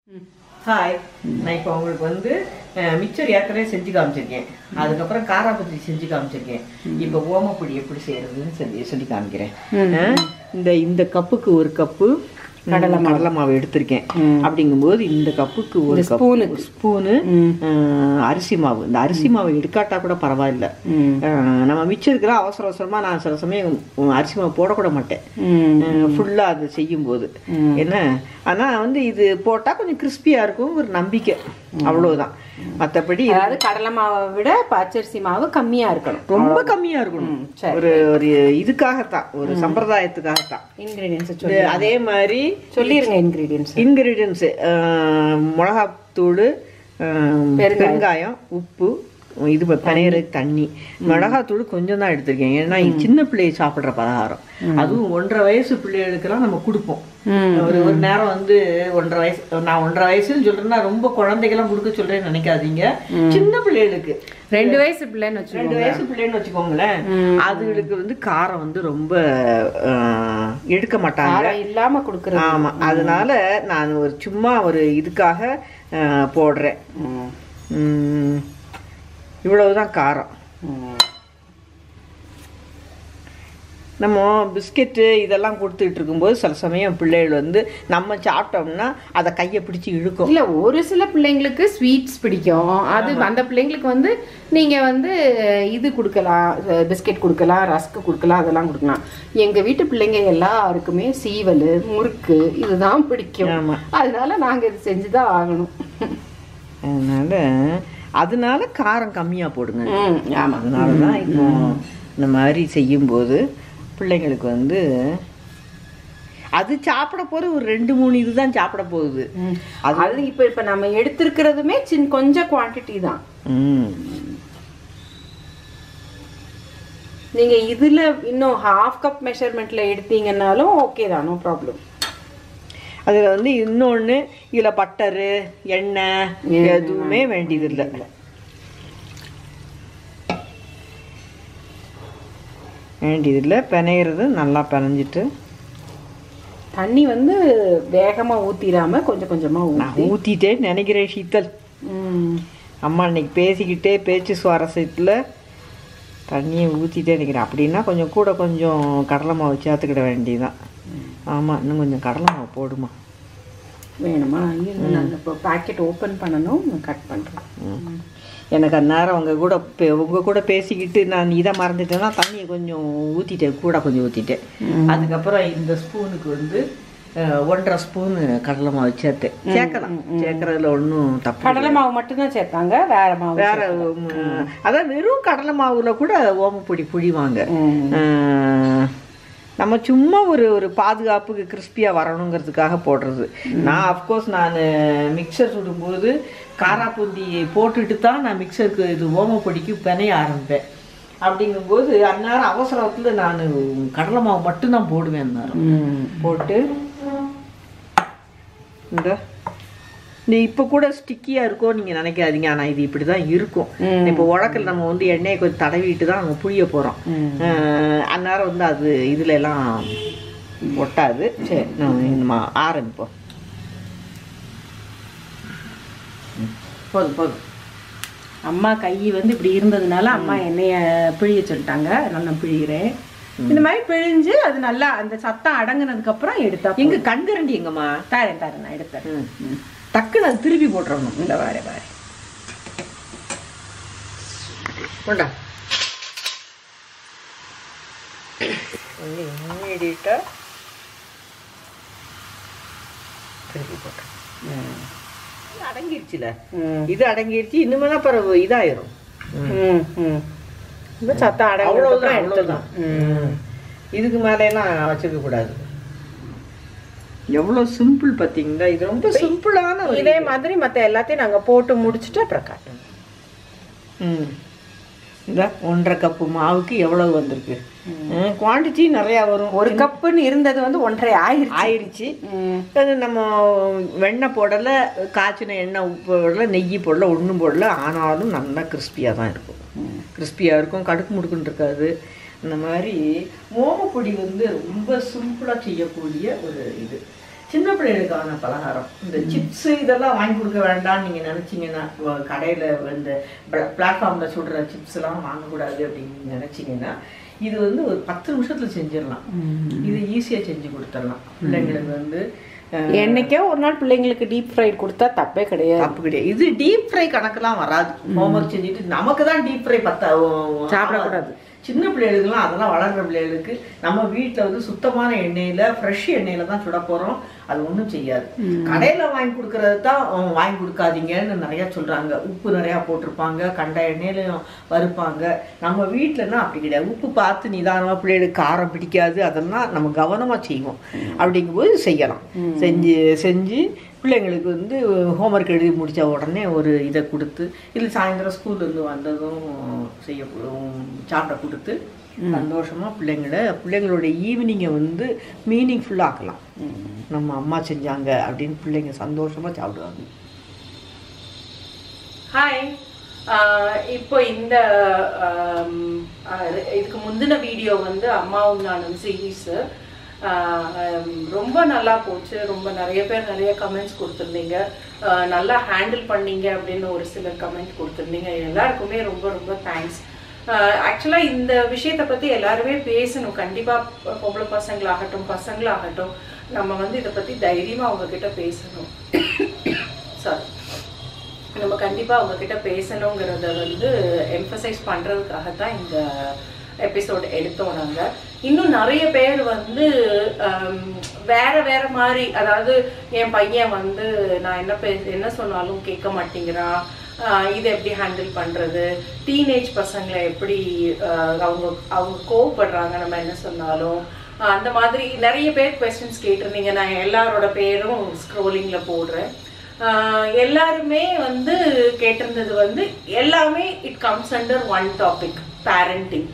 Hi நான் இப்போ உங்களுக்கு வந்து அஹ், மிச்சர் ஏற்கனவே செஞ்சு காமிச்சிருக்கேன் அதுக்கப்புறம் காராபத்தி செஞ்சு காமிச்சிருக்கேன் இப்போ ஓமப்பொடி எப்படி செய்யறதுன்னு சொல்லி சொல்லி காமிக்கிறேன் அஹ், இந்த இந்த கப்புக்கு ஒரு கப்பு கடலை கடலை மாவு எடுத்திருக்கேன் அப்படிங்கும்போது இந்த கப்புக்கு ஒரு ஸ்பூனு ஸ்பூனு அரிசி மாவு இந்த அரிசி மாவு எடுக்காட்டா கூட பரவாயில்ல அஹ், நம்ம மிச்சம் இருக்கிற அவசர அவசரமா நான் சில சமயம் உம், அரிசி மாவு போடக்கூட மாட்டேன் ஃபுல்லா அது செய்யும்போது என்ன ஆனா வந்து இது போட்டா கொஞ்சம் கிறிஸ்பியா இருக்கும் ஒரு நம்பிக்கை அவ்வளவுதான் மத்தபடி அதாவது கடலை மாவை விட பச்சரிசி மாவு கம்மியா இருக்கணும் ரொம்ப கம்மியா இருக்கணும் ம், சரி. ஒரு ஒரு இதுக்காகத்தான் ஒரு சம்பிரதாயத்துக்காகத்தான் இன்கிரீடியன்ஸ் இது சொல்லி அதே மாதிரி சொல்லிருங்க இன்கிரீடியன்ஸ் இன்கிரீடியன்ஸ் மிளகாத்தூள் பெருங்காயம் உப்பு இது பனையறு தண்ணி மிளகாத்தூள் கொஞ்சம் தான் எடுத்திருக்கேன் ஏன்னா இது சின்ன பிள்ளைய சாப்பிடுற பலகாரம் அதுவும் ஒன்றரை வயசு பிள்ளைகளுக்கெல்லாம் நம்ம கொடுப்போம் ஒரு ஒரு நேரம் வந்து ஒன்றரை வயசு நான் ஒன்றரை வயசுன்னு சொல்றேன்னா ரொம்ப குழந்தைக்கெல்லாம் கொடுக்க சொல்றேன்னு நினைக்காதீங்க சின்ன பிள்ளைகளுக்கு ரெண்டு வயசு பிள்ளைன்னு வச்சுக்கோங்க ரெண்டு வயசு பிள்ளைன்னு வச்சுக்கோங்களேன் அதுகளுக்கு வந்து காரம் வந்து ரொம்ப அஹ், எடுக்க மாட்டாங்க காரம் இல்லாம கொடுக்கறது ஆமா அதனால நான் ஒரு சும்மா ஒரு இதுக்காக அஹ், போடுறேன் ம். உம், இவ்வளவுதான் காரம் ம். நம்ம பிஸ்கெட்டு இதெல்லாம் கொடுத்துட்டு இருக்கும்போது சில சமயம் பிள்ளைகள் வந்து நம்ம சாப்பிட்டோம்னா அதை கையை பிடிச்சி இழுக்கும் இல்ல ஒரு சில பிள்ளைங்களுக்கு ஸ்வீட்ஸ் பிடிக்கும் அது அந்த பிள்ளைங்களுக்கு வந்து நீங்க வந்து இது கொடுக்கலாம் பிஸ்கெட் கொடுக்கலாம் ரஸ்க் கொடுக்கலாம் அதெல்லாம் கொடுக்கலாம் எங்க வீட்டு பிள்ளைங்க எல்லாருக்குமே சீவல் முறுக்கு இதுதான் பிடிக்கும் ஆமா. அதனால நாங்க இது செஞ்சுதான் ஆகணும் அதனால அதனால காரம் கம்மியா போடுங்க ம், ஆமா அதனால தான் இப்போ இந்த மாதிரி செய்யும்போது பிள்ளைங்களுக்கு வந்து அது சாப்பிட போகிற ஒரு ரெண்டு மூணு இதுதான் சாப்பிட போகுது ம். அது இப்ப இப்ப நம்ம எடுத்திருக்கிறதுமே சின்ன கொஞ்சம் குவாண்டிட்டி தான் ம் நீங்க இதுல இன்னும் ஹாஃப் கப் மெஷர்மெண்ட்ல எடுத்தீங்கன்னாலும் ஓகே தான் நோ ப்ராப்ளம் அதில் வந்து இன்னொன்று இதில் பட்டரு எண்ணெய் எதுவுமே வேண்டியதில்லை வேண்டியதில்லை பிணையிறது நல்லா பிணைஞ்சிட்டு தண்ணி வந்து வேகமா ஊத்திராம கொஞ்சம் கொஞ்சமா ஊ நான் ஊற்றிட்டேன்னு நினைக்கிறேன் சீத்தல் ம். அம்மா இன்னைக்கு பேசிக்கிட்டே பேச்சு சுவாரஸ்யத்தில் தண்ணியை ஊற்றிட்டே நினைக்கிறேன் அப்படின்னா கொஞ்சம் கூட கொஞ்சம் கடலை மாவு சேர்த்துக்கிட வேண்டியதுதான் ஆமாம் இன்னும் கொஞ்சம் கடலை மாவு போடுமா வேணுமா இன்னும் நான் இப்போ பாக்கெட் ஓப்பன் பண்ணணும் கட் பண்றேன் எனக்கு அந்நேரம் உங்க கூட பே- உங்க கூட பேசிக்கிட்டு நான் இதை மறந்துட்டேன்னா தண்ணியை கொஞ்சம் ஊற்றிட்டேன் கூட கொஞ்சம் ஊற்றிட்டேன் அதுக்கப்புறம் இந்த ஸ்பூனுக்கு வந்து அஹ், ஒன்றரை ஸ்பூனு கடலை மாவு சேர்த்தேன் சேர்க்கலாம் சேர்க்கறதுல ஒன்றும் தப்பு கடலை மாவு மட்டும்தான் சேர்த்தாங்க வேற மாவு வேற உம், அதான் வெறும் கடலை மாவுல கூட ஓமப்பொடி புழிவாங்க ம். அஹ், நம்ம சும்மா ஒரு ஒரு பாதுகாப்புக்கு கிறிஸ்பியாக வரணுங்கிறதுக்காக போடுறது நான் அஃப்கோர்ஸ் நான் மிக்சர் சுடும்போது காராப்பூந்தி போட்டுட்டு தான் நான் மிக்சருக்கு இது ஓமப்பொடிக்கு பிணைய ஆரம்பிப்பேன் அப்படிங்கும்போது அந்நேரம் அவசரத்தில் நான் கடலை மாவு மட்டும்தான் போடுவேன் அந்நேரம் ம். போட்டு இந்த இந்த இப்போ கூட ஸ்டிக்கியாக இருக்கோ நீங்கள் நினைக்காதீங்க ஆனால் இது இப்படி தான் இருக்கும் இப்போ உழக்கல் நம்ம வந்து எண்ணெயை கொஞ்சம் தடவிட்டு தான் நம்ம புளிய போகிறோம் அந்நேரம் வந்து அது இதுல எல்லாம் ஒட்டாது சரி நம்ம நம்ம ஆரம்பிப்போம் ம், போதும் போதும் அம்மா கை வந்து இப்படி இருந்ததுனால அம்மா என்னைய பிழிய சொல்லிட்டாங்க அதனால நான் பிழிகிறேன் இந்த மாதிரி பிழிஞ்சு அது நல்லா அந்த சத்தம் அடங்குனதுக்கு அப்புறம் எடுத்தா எங்க கண்கரண்டி எங்கம்மா தரேன் தரேன் நான் எடுத்தேன் ம். டக்குன்னு அது திருப்பி போட்டுறணும் இந்த வாரே வாரே கொண்டா கொஞ்சம் இம்மீடியட்டாக திருப்பி போட்டேன் இது அடங்கிருச்சுல ம். இது அடங்கிருச்சு இன்னுமே தான் பிறகு இதாயிரும் ம், ம். இந்த சத்தம் அடங்குனதுக்கு அவ்வளவுதான் அப்புறம் எடுத்துடலாம் அவ்வளவுதான் ம். இதுக்கு மேலேலாம் வச்சுக்க கூடாது எவ்வளோ சிம்பிள் பார்த்தீங்களா இது ரொம்ப சிம்பிளான ஒரு இதே மாதிரி மத்த எல்லாத்தையும் நாங்க போட்டு முடிச்சுட்டு அப்புறம் காட்டுவோம் ம் இந்த ஒன்றரை கப்பு மாவுக்கு எவ்வளவு வந்திருக்கு குவாண்டிட்டி நிறையா வரும் ஒரு கப்புன்னு இருந்தது வந்து ஒன்றரை ஆயிடுச்சு ஆயிடுச்சு ம். அது நம்ம வெண்ணெய் போடலை காய்ச்சின எண்ணெய் உப்பு போடல நெய் போடல ஒன்றும் போடல ஆனாலும் நல்லா கிறிஸ்பியாக தான் இருக்கும் கிறிஸ்பியாக இருக்கும் கடுக்கு முடுக்குன்னு இருக்காது இந்த மாதிரி ஓமப்பொடி வந்து ரொம்ப சிம்பிளாக செய்யக்கூடிய ஒரு இது சின்ன பிள்ளைகளுக்கான பலகாரம் இந்த சிப்ஸ் இதெல்லாம் வாங்கி கொடுக்க வேண்டாம்னு நீங்க நினைச்சீங்கன்னா வ- கடையில இந்த பிளாட்ஃபார்ம்ல சுடுற சிப்ஸ் எல்லாம் வாங்கக்கூடாது அப்படின்னு நினைச்சீங்கன்னா இது வந்து ஒரு பத்து நிமிஷத்துல செஞ்சிடலாம் இது ஈஸியா செஞ்சு கொடுத்துடலாம் பிள்ளைங்களுக்கு வந்து அஹ், என்னைக்கோ ஒரு நாள் பிள்ளைங்களுக்கு டீப் ஃப்ரைட் கொடுத்தா தப்பே கிடையாது தப்பு கிடையாது இது டீப் ஃப்ரை கணக்கெல்லாம் வராது ஹோம்ஒர்க் செஞ்சுட்டு நமக்கு தான் டீப் ஃப்ரை பத்த சாப்பிடக்கூடாது. சின்ன பிள்ளைகளுக்குலாம் அதெல்லாம் வளர்ற பிள்ளைகளுக்கு நம்ம வீட்டில் வந்து சுத்தமான எண்ணெயில ஃப்ரெஷ் எண்ணெயில தான் சுட போறோம் அது ஒன்றும் செய்யாது கடையில வாங்கி கொடுக்கறது தான் அஹ், வாங்கி கொடுக்காதீங்கன்னு நிறைய சொல்றாங்க உப்பு நிறையா போட்டிருப்பாங்க கண்ட எண்ணெயிலையும் வறுப்பாங்க நம்ம வீட்டிலனா அப்படி கிடையாது உப்பு பார்த்து நிதானமாக பிள்ளைகளுக்கு காரம் பிடிக்காது அதெல்லாம் நம்ம கவனமா செய்வோம் அப்படிங்கும்போது செய்யலாம் செஞ்சு செஞ்சு பிள்ளைங்களுக்கு வந்து ஹோம்ஒர்க் எழுதி முடிச்ச உடனே ஒரு இதை கொடுத்து இல்லை சாயந்தரம் ஸ்கூல்லேருந்து வந்ததும் செய்ய உம், சாப்பிட கொடுத்து சந்தோஷமா பிள்ளைங்கள பிள்ளைங்களோட ஈவினிங்கை வந்து மீனிங்ஃபுல்லாக ஆக்கலாம் நம்ம அம்மா செஞ்சாங்க அப்படின்னு பிள்ளைங்க சந்தோஷமா சாப்பிடுவாங்க ஹாய் இப்போ இந்த ஆம், அஹ், இதுக்கு முந்தின வீடியோ வந்து அம்மாவும் நானும் சீரீஸ் ரொம்ப நல்லா போச்சு ரொம்ப நிறைய பேர் நிறைய கமெண்ட்ஸ் கொடுத்துருந்தீங்க ஆஹ், நல்லா ஹேண்டில் பண்ணீங்க அப்படின்னு ஒரு சிலர் கமெண்ட் கொடுத்துருந்தீங்க எல்லாருக்குமே ரொம்ப ரொம்ப தேங்க்ஸ் ஆக்சுவலாக இந்த விஷயத்தை பற்றி எல்லாருமே பேசணும் கண்டிப்பாக பொம்பளை பசங்களாகட்டும் பசங்களாகட்டும் நம்ம வந்து இதை பற்றி தைரியமாக அவங்கக்கிட்ட பேசணும் சாரி நம்ம கண்டிப்பாக அவங்க கிட்ட பேசணுங்கிறத வந்து எம்ஃபசைஸ் பண்ணுறதுக்காக தான் இந்த எபிசோட் எடுத்தோம் நாங்கள் இன்னும் நிறைய பேர் வந்து ஹம், வேற வேற மாதிரி அதாவது என் பையன் வந்து நான் என்ன பே என்ன சொன்னாலும் கேட்க மாட்டேங்கிறான் ஆஹ் இது எப்படி ஹேண்டில் பண்ணுறது டீனேஜ் பசங்களை எப்படி ஆஹ் அவங்க அவங்க கோவப்படுறாங்க நம்ம என்ன சொன்னாலும் ஆஹ் அந்த மாதிரி நிறைய பேர் கொஸ்டின்ஸ் கேட்டிருந்தீங்க நான் எல்லாரோட பேரும் ஸ்க்ரோலிங்கில் போடுறேன் ஆஹ் எல்லாருமே வந்து கேட்டிருந்தது வந்து எல்லாமே it comes under one topic parenting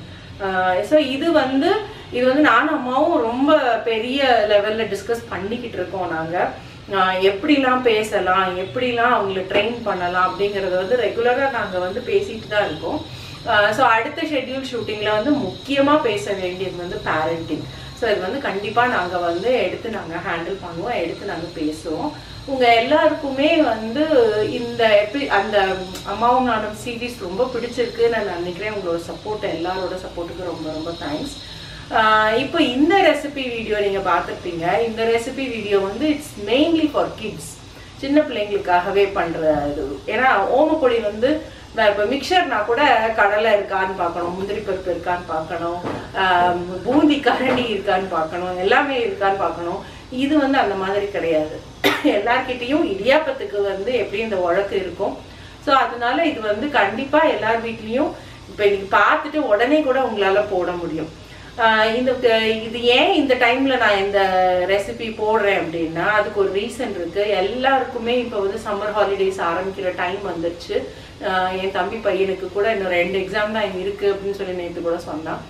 so இது வந்து இது வந்து நானும் அம்மாவும் ரொம்ப பெரிய லெவலில் டிஸ்கஸ் பண்ணிக்கிட்டு இருக்கோம் நாங்கள் எப்படிலாம் பேசலாம் எப்படிலாம் அவங்கள ட்ரெயின் பண்ணலாம் அப்படிங்கிறத வந்து ரெகுலராக நாங்கள் வந்து பேசிட்டு தான் இருக்கோம் ஸோ அடுத்த ஷெட்யூல் ஷூட்டிங்கில் வந்து முக்கியமாக பேச வேண்டியது வந்து பேரண்டிங் ஸோ இது வந்து கண்டிப்பாக நாங்கள் வந்து எடுத்து நாங்கள் ஹேண்டில் பண்ணுவோம் எடுத்து நாங்கள் பேசுவோம் உங்கள் எல்லாருக்குமே வந்து இந்த எபி அந்த அம்மாவும் நானும் சீரீஸ் ரொம்ப பிடிச்சிருக்கு நான் நினைக்கிறேன் உங்களோட சப்போர்ட் எல்லாரோட சப்போர்ட்டுக்கு ரொம்ப ரொம்ப தேங்க்ஸ் இப்போ இந்த ரெசிபி வீடியோ நீங்கள் பார்த்துருப்பீங்க இந்த ரெசிபி வீடியோ வந்து இட்ஸ் மெயின்லி ஃபார் கிட்ஸ் சின்ன பிள்ளைங்களுக்காகவே பண்ணுற இது ஏன்னா ஓமப்பொடி வந்து இப்போ மிக்சர்னா கூட கடலை இருக்கான்னு பார்க்கணும் முந்திரி பருப்பு இருக்கான்னு பார்க்கணும் ஆம், பூந்தி கரண்டி இருக்கான்னு பார்க்கணும் எல்லாமே இருக்கான்னு பார்க்கணும் இது வந்து அந்த மாதிரி கிடையாது எல்லார்கிட்டயும் இடியாப்பத்துக்கு வந்து எப்படி இந்த உழக்கு இருக்கும் ஸோ அதனால இது வந்து கண்டிப்பா எல்லார் வீட்லயும் இப்போ இன்னைக்கு பார்த்துட்டு உடனே கூட உங்களால போட முடியும் ஆஹ் இந்த இது ஏன் இந்த டைம்ல நான் இந்த ரெசிபி போடுறேன் அப்படின்னா அதுக்கு ஒரு ரீசன் இருக்கு எல்லாருக்குமே இப்போ வந்து சம்மர் ஹாலிடேஸ் ஆரம்பிக்கிற டைம் வந்துருச்சு ஆஹ் என் தம்பி பையனுக்கு கூட இன்னும் ரெண்டு எக்ஸாம் தான் இருக்கு அப்படின்னு சொல்லி நேற்று கூட சொன்னான்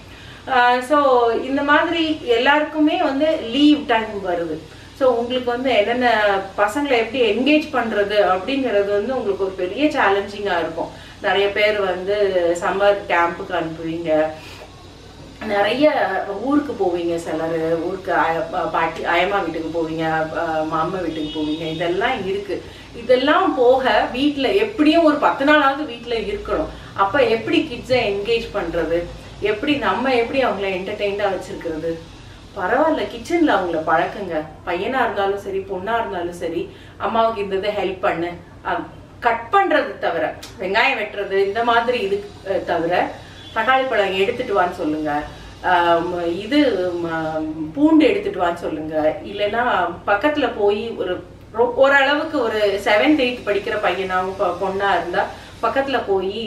ஸோ இந்த மாதிரி எல்லாருக்குமே வந்து லீவ் டைம் வருது ஸோ உங்களுக்கு வந்து என்னென்ன பசங்களை எப்படி என்கேஜ் பண்ணுறது அப்படிங்கிறது வந்து உங்களுக்கு ஒரு பெரிய சேலஞ்சிங்காக இருக்கும் நிறைய பேர் வந்து சம்மர் கேம்புக்கு அனுப்புவீங்க நிறைய ஊருக்கு போவீங்க சிலர் ஊருக்கு அய- பா- பாட்டி அயம்மா வீட்டுக்கு போவீங்க அஹ் மாமா வீட்டுக்கு போவீங்க இதெல்லாம் இருக்கு இதெல்லாம் போக வீட்ல எப்படியும் ஒரு பத்து நாளாவது வீட்ல இருக்கணும் அப்ப எப்படி கிட்ஸை என்கேஜ் பண்றது எப்படி நம்ம எப்படி அவங்கள என்டர்டெயின்டா வச்சிருக்கிறது பரவாயில்ல கிச்சன்ல அவங்கள பழக்குங்க பையனா இருந்தாலும் சரி பொண்ணா இருந்தாலும் சரி அம்மாவுக்கு இந்த இதை ஹெல்ப் பண்ணு கட் பண்றது தவிர வெங்காயம் வெட்டுறது இந்த மாதிரி இது அஹ், தவிர தக்காளி பழம் எடுத்துட்டு வான்னு சொல்லுங்க ஆம், இது ம, பூண்டு எடுத்துட்டு வான்னு சொல்லுங்க இல்லைன்னா பக்கத்துல போய் ஒரு ரொ- ஓரளவுக்கு ஒரு செவன்த் எயித் படிக்கிற பையனாவும் பொ- பொண்ணா இருந்தா பக்கத்துல போய்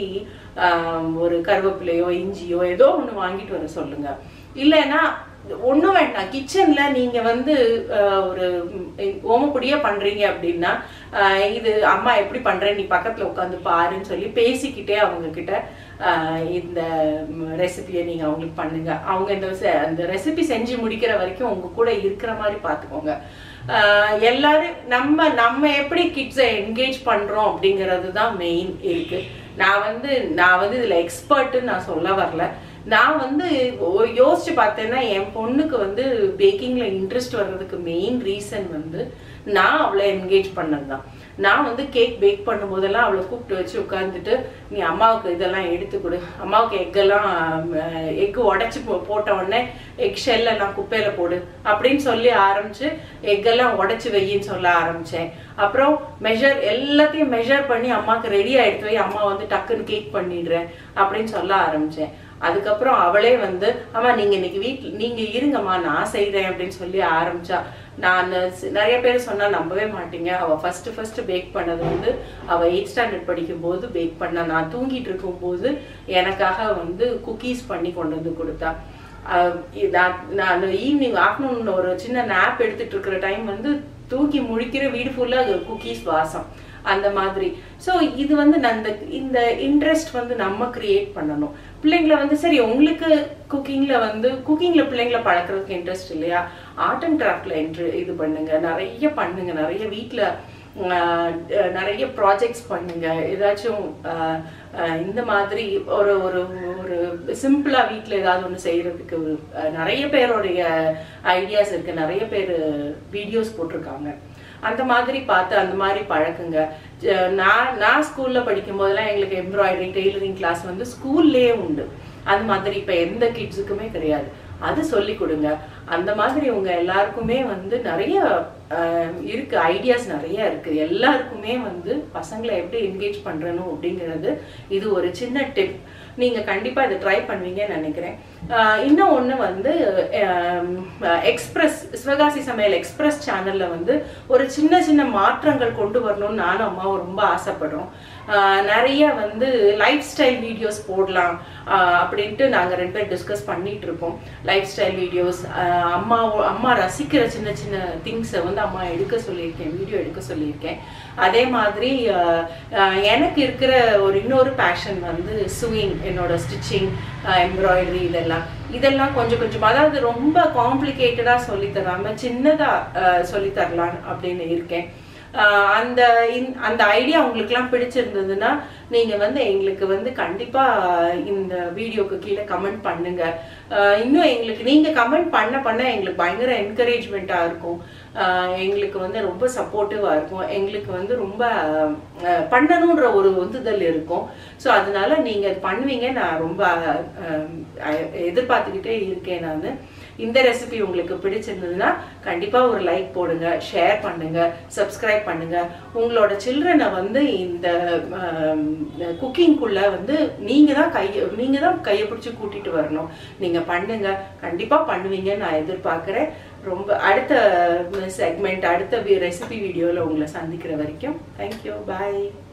ஒரு கருவேப்பிலையோ இஞ்சியோ ஏதோ ஒண்ணு வாங்கிட்டு வர சொல்லுங்க இல்லைன்னா ஒண்ணும் வேண்டாம் கிச்சன்ல நீங்க வந்து ஆஹ், ஒரு ம், ஓமப்பொடியா பண்றீங்க அப்படின்னா ஆஹ், இது அம்மா எப்படி பண்றேன் நீ பக்கத்துல உட்காந்து பாருன்னு சொல்லி பேசிக்கிட்டே அவங்க கிட்ட ஆஹ், இந்த ரெசிபியை நீங்க அவங்களுக்கு பண்ணுங்க அவங்க இந்த செ- அந்த ரெசிபி செஞ்சு முடிக்கிற வரைக்கும் உங்க கூட இருக்கிற மாதிரி பாத்துக்கோங்க ஆஹ், எல்லாரும் நம்ம நம்ம எப்படி கிட்ஸை என்கேஜ் பண்றோம் அப்படிங்கிறது தான் மெயின் இருக்கு நான் வந்து நான் வந்து இதுல எக்ஸ்பர்ட்னு நான் சொல்ல வரல நான் வந்து ஒ- யோசிச்சு பார்த்தேன்னா என் பொண்ணுக்கு வந்து பேக்கிங்ல இன்ட்ரெஸ்ட் வர்றதுக்கு மெயின் ரீசன் வந்து நான் அவளை என்கேஜ் பண்ணது தான் நான் வந்து கேக் பேக் பண்ணும்போதெல்லாம் அவளை கூப்பிட்டு வச்சு உட்காந்துட்டு நீ அம்மாவுக்கு இதெல்லாம் எடுத்து கொடு அம்மாவுக்கு எக்கெல்லாம் எக்கு உடச்சி போட்ட உடனே எக் ஷெல்லாம் குப்பையில போடு அப்படின்னு சொல்லி ஆரம்பிச்சு எக்கெல்லாம் உடைச்சு வையின்னு சொல்ல ஆரம்பிச்சேன் அப்புறம் மெஷர் எல்லாத்தையும் மெஷர் பண்ணி அம்மாவுக்கு ரெடி ஆயிடுத்து வை அம்மா வந்து டக்குன்னு கேக் பண்ணிடுறேன் அப்படின்னு சொல்ல ஆரம்பிச்சேன் அதுக்கப்புறம் அவளே வந்து அம்மா நீங்க இன்னைக்கு வீட்டில் நீங்க இருங்கம்மா நான் செய்றேன் அப்படின்னு சொல்லி ஆரம்பிச்சா நான் ஸ்- நிறைய பேர் சொன்னா நம்பவே மாட்டீங்க அவ ஃபர்ஸ்ட் ஃபர்ஸ்ட் பேக் பண்ணது வந்து அவ எயிட் ஸ்டாண்டர்ட் படிக்கும் போது பேக் பண்ணா நான் தூங்கிட்டு இருக்கும் போது எனக்காக வந்து குக்கீஸ் பண்ணி கொண்டு வந்து கொடுத்தா அஹ் இ- நான் நான் ஈவினிங் ஆஃப்டர்நூன் ஒரு சின்ன நேப் எடுத்துட்டு இருக்கிற டைம் வந்து தூக்கி முழிக்கிற வீடு ஃபுல்லா குக்கீஸ் வாசம் அந்த மாதிரி ஸோ இது வந்து நான் இந்த இந்த இன்ட்ரெஸ்ட் வந்து நம்ம கிரியேட் பண்ணணும் பிள்ளைங்களை வந்து சரி உங்களுக்கு குக்கிங்ல வந்து குக்கிங்ல பிள்ளைங்களை பழக்கிறதுக்கு இன்ட்ரெஸ்ட் இல்லையா ஆர்ட் அண்ட் கிராஃப்ட்ல இன்ட்ரு இது பண்ணுங்க நிறைய பண்ணுங்க நிறைய வீட்டில் நிறைய ப்ராஜெக்ட்ஸ் பண்ணுங்க ஏதாச்சும் ஆஹ், ஆஹ், இந்த மாதிரி ஒரு ஒரு ஒரு சிம்பிளா வீட்டில் ஏதாவது ஒன்று செய்யறதுக்கு ஒரு ஆஹ், நிறைய பேருடைய ஐடியாஸ் இருக்கு நிறைய பேர் வீடியோஸ் போட்டிருக்காங்க அந்த மாதிரி பார்த்து அந்த மாதிரி பழக்குங்க ஜ- நான் நான் ஸ்கூல்ல படிக்கும் போதெல்லாம் எங்களுக்கு எம்ப்ராய்டரி டெய்லரிங் கிளாஸ் வந்து ஸ்கூல்லேயே உண்டு அது மாதிரி இப்போ எந்த கிட்ஸுக்குமே கிடையாது அது சொல்லி கொடுங்க அந்த மாதிரி உங்க எல்லாருக்குமே வந்து நிறைய ஆஹ், இருக்கு ஐடியாஸ் நிறைய இருக்கு எல்லாருக்குமே வந்து பசங்களை எப்படி என்கேஜ் பண்றணும் அப்படிங்கிறது இது ஒரு சின்ன டிப் நீங்க கண்டிப்பா இதை ட்ரை பண்ணுவீங்கன்னு நினைக்கிறேன் ஆஹ், இன்னும் ஒண்ணு வந்து எக்ஸ்பிரஸ் சிவகாசி சமையல் எக்ஸ்பிரஸ் சேனல்ல வந்து ஒரு சின்ன சின்ன மாற்றங்கள் கொண்டு வரணும்னு நானும் அம்மாவும் ரொம்ப ஆசைப்படுறோம் ஆஹ், நிறைய வந்து லைஃப் ஸ்டைல் வீடியோஸ் போடலாம் ஆஹ், அப்படின்ட்டு நாங்க ரெண்டு பேரும் டிஸ்கஸ் பண்ணிட்டு இருக்கோம் லைஃப் ஸ்டைல் வீடியோஸ் அம்மா அம்மா ரசிக்கிற சின்ன சின்ன திங்ஸை வந்து அம்மா எடுக்க சொல்லியிருக்கேன் வீடியோ எடுக்க சொல்லியிருக்கேன் அதே மாதிரி ஆஹ், ஆஹ், எனக்கு இருக்கிற ஒரு இன்னொரு பேஷன் வந்து ஸ்விங் என்னோட ஸ்டிச்சிங் எம்ப்ராய்டரி இதெல்லாம் இதெல்லாம் கொஞ்சம் கொஞ்சம் அதாவது ரொம்ப காம்ப்ளிகேட்டடா சொல்லி தராம சின்னதா ஆஹ், சொல்லி தரலாம் அப்படின்னு இருக்கேன் ஆஹ் அந்த இந்த- அந்த ஐடியா உங்களுக்குலாம் பிடிச்சிருந்ததுன்னா நீங்க வந்து எங்களுக்கு வந்து கண்டிப்பா இந்த வீடியோக்கு கீழே கமெண்ட் பண்ணுங்க ஆஹ் இன்னும் எங்களுக்கு நீங்க கமெண்ட் பண்ண பண்ண எங்களுக்கு பயங்கர என்கரேஜ்மெண்ட்டா இருக்கும் ஆஹ் எங்களுக்கு வந்து ரொம்ப சப்போர்ட்டிவா இருக்கும் எங்களுக்கு வந்து ரொம்ப ஆஹ் பண்ணணுன்ற ஒரு உந்துதல் இருக்கும் ஸோ அதனால நீங்க இது பண்ணுவீங்க நான் ரொம்ப ஆஹ் எதிர்பார்த்துக்கிட்டே இருக்கேன் நான் இந்த ரெசிபி உங்களுக்கு பிடிச்சிருந்ததுன்னா கண்டிப்பா ஒரு லைக் போடுங்க ஷேர் பண்ணுங்க சப்ஸ்கிரைப் பண்ணுங்க உங்களோட சில்ட்ரனை வந்து இந்த குக்கிங்குள்ள வந்து நீங்க தான் கைய நீங்க தான் கையை பிடிச்சி கூட்டிட்டு வரணும் நீங்க பண்ணுங்க கண்டிப்பா பண்ணுவீங்கன்னு நான் எதிர்பார்க்கிறேன் ரொம்ப அடுத்த செக்மெண்ட் அடுத்த ரெசிபி வீடியோல உங்களை சந்திக்கிற வரைக்கும் தேங்க்யூ பாய்